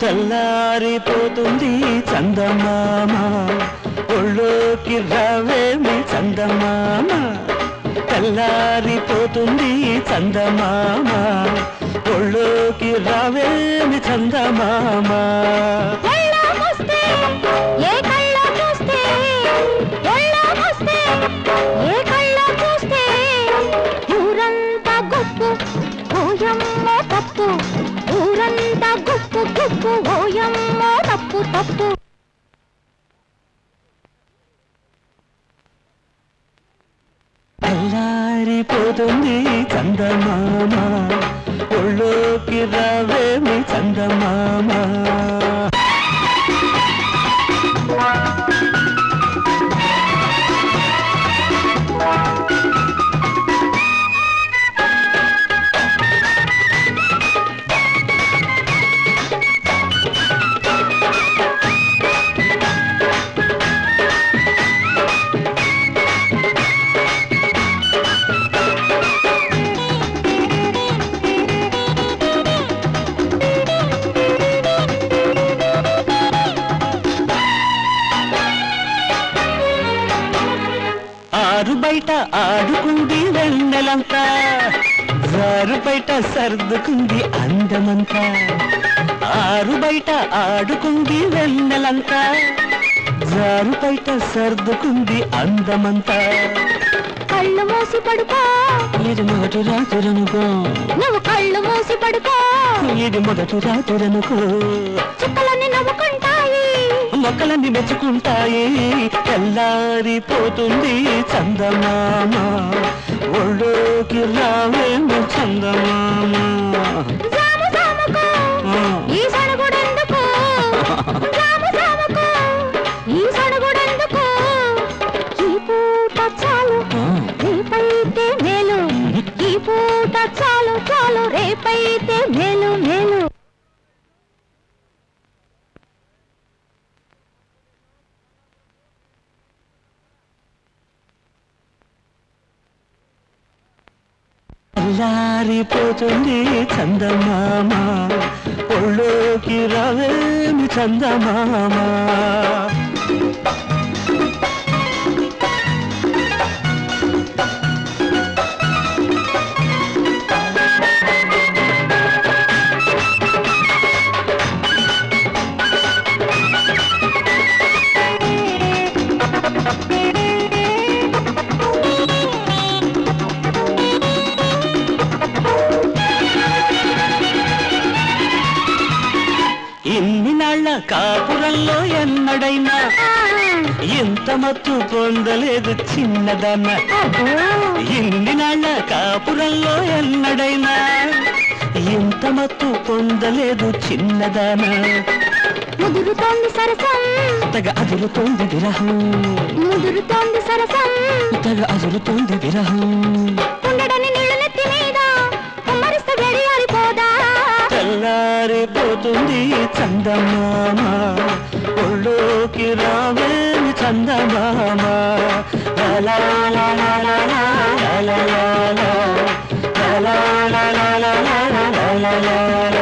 తెల్లారిపోతుంది చందమామ ఒళ్ళోకి రావేమి చందమామ తెల్లారిపోతుంది చందమామ ఒళ్ళోకి రావేమి చందమామ ఒళ్ళోకొస్తే, ఏ కళ్ళో చూస్తే, ఒళ్ళోకొస్తే, ఏ కళ్ళో చూస్తే, ఊరంతా గుప్పు ఓయమ్మ తప్పు ఊరంతా గుప్పు గుప్పు ఓయమ్మ తప్పు తప్పు తెల్లారిపోతుంది చందమామ ఒళ్ళోకి రావేమి చందమామ ఆరు బయట ఆడుకుంది వెన్నెలంతా జారు బయట సర్దుకుంది అందమంతా ఆరు బయట ఆడుకుంది వెన్నెలంతా జారు బయట సర్దుకుంది అందమంతా కళ్ళు మూసి పడుకో ఇది మొదటి రాత్రనుకో నువ్వు కళ్ళు మూసి పడుకో ఇది మొదటి రాత్రనుకో చుక్కలన్నీ నవ్వుకుంటాయి మొక్కలన్నీ మెచ్చుకుంటాయి తెల్లారిపోతుంది చందమామ ఒళ్ళోకి రావేమో చందమామ జాము జాముకు ఆ. ఈ సణుగుడెందుకు జాము జాముకు ఈ సణుగుడెందుకు ఈ పూట చాలు ఆ. రేపైతే మేలు ఈ పూట చాలు చాలు రేపైతే మేలు మేలు తెల్లారిపోతుంది చందమామ ఒళ్ళోకి రావేమి చందమామ ఇన్ని నాళ్ళ కాపురంలో ఎన్నడైనా ఎంత మత్తు పొందలేదు చిన్నదన్న ఇన్ని నాళ్ళ కాపురంలో ఎన్నడైనా ఎంత మత్తు పొందలేదు చిన్నదాన ముదురుతోంది సరసం తెగ అదురుతోంది విరహం ముదురుతోంది సరసం తెగ అదురుతోంది విరహం ఉండడని నీళ్ళు నెత్తి మీద కుమ్మరిస్తే వేడి ఆరిపోదా తెల్లారిపోతుంది చందమామ ఒళ్ళోకి రావేమి చందమామ లా లా లా లా లా లా లా లా లా లా లా లా లా లా లా లా లా లా లా